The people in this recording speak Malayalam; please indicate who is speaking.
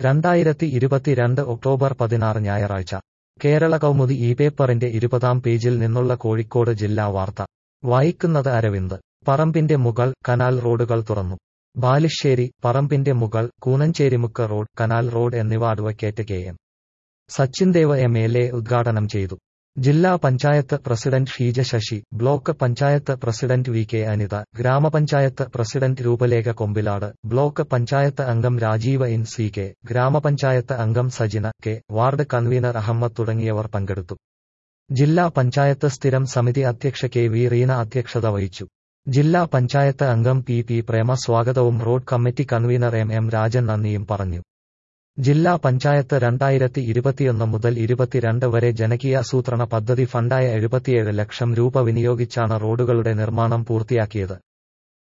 Speaker 1: രണ്ടായിരത്തി ഇരുപത്തിരണ്ട് ഒക്ടോബർ പതിനാറ് ഞായറാഴ്ച കേരള കൗമുദി ഈ പേപ്പറിന്റെ ഇരുപതാം പേജിൽ നിന്നുള്ള കോഴിക്കോട് ജില്ലാ വാർത്ത വായിക്കുന്നത് അരവിന്ദ് പറമ്പിന്റെ മുകൾ കനാൽ റോഡുകൾ തുറന്നു ബാലുശ്ശേരി പറമ്പിന്റെ മുകൾ കൂനഞ്ചേരിമുക്ക് റോഡ് കനാൽ റോഡ് എന്നിവ advocate K M Sachindev M L A ഉദ്ഘാടനം ചെയ്തു ജില്ലാ panchayat president Sheeja Sasi block panchayat president V K Anitha ഗ്രാമപഞ്ചായത്ത് പ്രസിഡന്റ് രൂപലേഖ കൊമ്പിലാട് ബ്ലോക്ക് പഞ്ചായത്ത് അംഗം രാജീവ ഇൻ സി കെ ഗ്രാമപഞ്ചായത്ത് അംഗം Sajina K ward convener Ahammed തുടങ്ങിയവർ പങ്കെടുത്തു ജില്ലാ പഞ്ചായത്ത് സ്ഥിരം സമിതി അധ്യക്ഷ കെ വി റീന അധ്യക്ഷത വഹിച്ചു ജില്ലാ പഞ്ചായത്ത് അംഗം പി പി പ്രേമ സ്വാഗതവും road committee convener M M Rajan നന്ദിയും പറഞ്ഞു ജില്ലാ പഞ്ചായത്ത് രണ്ടായിരത്തി ഇരുപത്തിയൊന്ന് മുതൽ ഇരുപത്തിരണ്ട് വരെ ജനകീയാസൂത്രണ പദ്ധതി ഫണ്ടായ എഴുപത്തിയേഴ് ലക്ഷം രൂപ വിനിയോഗിച്ചാണ് റോഡുകളുടെ നിർമ്മാണം പൂർത്തിയാക്കിയത്